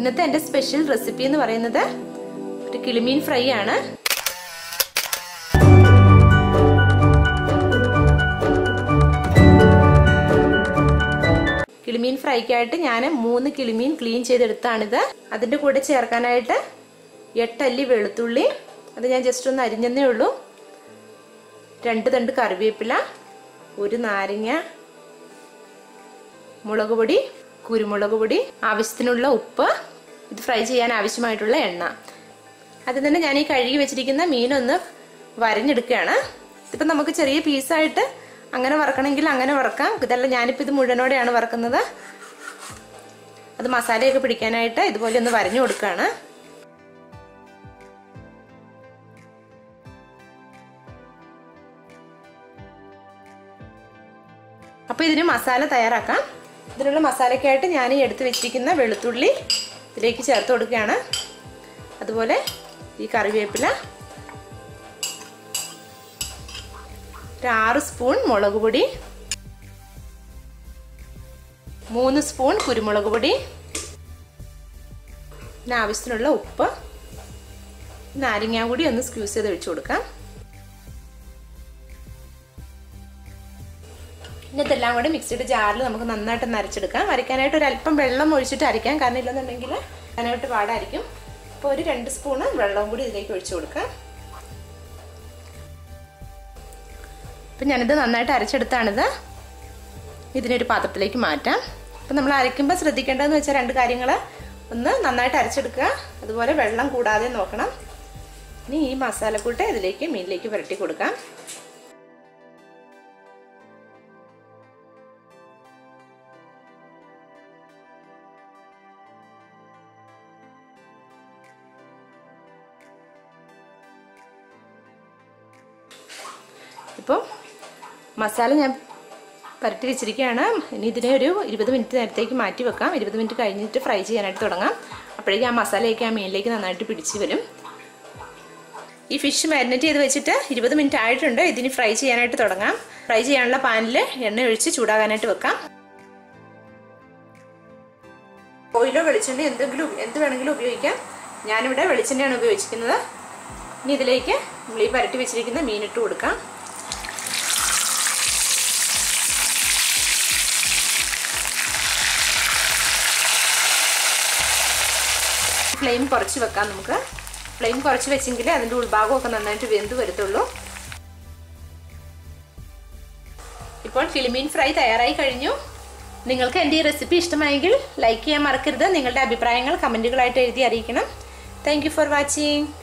ഇന്നത്തെ എൻ്റെ special recipe എന്ന് പറയുന്നത് ഒരു കിളിമീൻ ഫ്രൈ ആണ് കിളിമീൻ ഫ്രൈക്കായിട്ട് ഞാൻ മൂന്ന് കിളിമീൻ ക്ലീൻ ചെയ്തെടുത്താണിത് അതിൻ്റെ കൂടെ ചേർക്കാനായിട്ട് എട്ടല്ലി വെളുത്തുള്ളി അത് ഞാൻ ജസ്റ്റ് ഒന്ന് അരിഞ്ഞെന്നേ ഉള്ളൂ രണ്ട് തണ്ട് കറിവേപ്പില ഒരു നാരങ്ങ മുളക് പൊടി കുരുമുളക് പൊടി ആവശ്യത്തിനുള്ള ഉപ്പ് ഇത് ഫ്രൈ ചെയ്യാൻ ആവശ്യമായിട്ടുള്ള എണ്ണ അതിൽ തന്നെ ഞാൻ ഈ കഴുകി വെച്ചിരിക്കുന്ന മീനൊന്ന് വരഞ്ഞെടുക്കുകയാണ് ഇതിപ്പോൾ നമുക്ക് ചെറിയ പീസായിട്ട് അങ്ങനെ വറക്കണമെങ്കിൽ അങ്ങനെ വറക്കാം ഇതല്ല ഞാനിപ്പോൾ ഇത് മുഴുവനോടെയാണ് വറക്കുന്നത് അത് മസാലയൊക്കെ പിടിക്കാനായിട്ട് ഇതുപോലെ ഒന്ന് വരഞ്ഞു കൊടുക്കുകയാണ് അപ്പോൾ ഇതിന് മസാല തയ്യാറാക്കാം ഇതിനുള്ള മസാലയ്ക്കായിട്ട് ഞാൻ ഈ എടുത്ത് വെച്ചിരിക്കുന്ന വെളുത്തുള്ളി ഇതിലേക്ക് ചേർത്ത് കൊടുക്കുകയാണ് അതുപോലെ ഈ കറിവേപ്പില ഒരു ആറ് സ്പൂൺ മുളക് പൊടി മൂന്ന് സ്പൂൺ കുരുമുളക് പൊടി പിന്നെ ആവശ്യത്തിനുള്ള ഉപ്പ് നാരങ്ങ കൂടി ഒന്ന് സ്ക്യൂസ് ചെയ്ത് ഒഴിച്ചു കൊടുക്കാം പിന്നെ ഇതെല്ലാം കൂടി മിക്സിയുടെ ജാറിൽ നമുക്ക് നന്നായിട്ട് നരച്ചെടുക്കാം വരയ്ക്കാനായിട്ട് ഒരു അല്പം വെള്ളം ഒഴിച്ചിട്ട് അരയ്ക്കാം കാരണം ഇല്ലെന്നുണ്ടെങ്കിൽ അതിനായിട്ട് പാടായിരിക്കും അപ്പോൾ ഒരു രണ്ട് സ്പൂണ് വെള്ളവും കൂടി ഇതിലേക്ക് ഒഴിച്ചു കൊടുക്കാം അപ്പം ഞാനിത് നന്നായിട്ട് അരച്ചെടുത്താണിത് ഇതിനൊരു പാത്രത്തിലേക്ക് മാറ്റാം അപ്പം നമ്മൾ അരയ്ക്കുമ്പോൾ ശ്രദ്ധിക്കേണ്ടതെന്ന് വെച്ചാൽ രണ്ട് കാര്യങ്ങൾ ഒന്ന് നന്നായിട്ട് അരച്ചെടുക്കുക അതുപോലെ വെള്ളം കൂടാതെ നോക്കണം ഇനി ഈ മസാലക്കൂട്ട് ഇതിലേക്ക് മീനിലേക്ക് പുരട്ടി കൊടുക്കാം ഇപ്പോൾ മസാല ഞാൻ പരട്ടി വെച്ചിരിക്കുകയാണ് ഇനി ഇതിനെ ഒരു ഇരുപത് മിനിറ്റ് നേരത്തേക്ക് മാറ്റി വെക്കാം ഇരുപത് മിനിറ്റ് കഴിഞ്ഞിട്ട് ഫ്രൈ ചെയ്യാനായിട്ട് തുടങ്ങാം അപ്പോഴേക്കും ആ മസാലയൊക്കെ ആ മീനിലേക്ക് നന്നായിട്ട് പിടിച്ച് വരും ഈ ഫിഷ് മാരിനേറ്റ് ചെയ്ത് വെച്ചിട്ട് ഇരുപത് മിനിറ്റ് ആയിട്ടുണ്ട് ഇതിന് ഫ്രൈ ചെയ്യാനായിട്ട് തുടങ്ങാം ഫ്രൈ ചെയ്യാനുള്ള പാനിൽ എണ്ണ ഒഴിച്ച് ചൂടാകാനായിട്ട് വെക്കാം ഓയിലോ വെളിച്ചെണ്ണ എന്തെങ്കിലും എന്ത് വേണമെങ്കിലും ഉപയോഗിക്കാം ഞാനിവിടെ വെളിച്ചെണ്ണയാണ് ഉപയോഗിച്ചിരിക്കുന്നത് ഇനി ഇതിലേക്ക് നമ്മൾ ഈ പരട്ടി വെച്ചിരിക്കുന്ന മീനിട്ട് കൊടുക്കാം ഫ്ലെയിം കുറച്ച് വെക്കാം നമുക്ക് ഫ്ലെയിം കുറച്ച് വെച്ചെങ്കിൽ അതിൻ്റെ ഉൾഭാഗമൊക്കെ നന്നായിട്ട് വെന്ത് വരത്തുള്ളൂ ഇപ്പോൾ ഫിലിമീൻ ഫ്രൈ തയ്യാറായി കഴിഞ്ഞു നിങ്ങൾക്ക് എൻ്റെ ഈ റെസിപ്പി ഇഷ്ടമായെങ്കിൽ ലൈക്ക് ചെയ്യാൻ മറക്കരുത് നിങ്ങളുടെ അഭിപ്രായങ്ങൾ കമൻറ്റുകളായിട്ട് എഴുതി അറിയിക്കണം താങ്ക് ഫോർ വാച്ചിങ്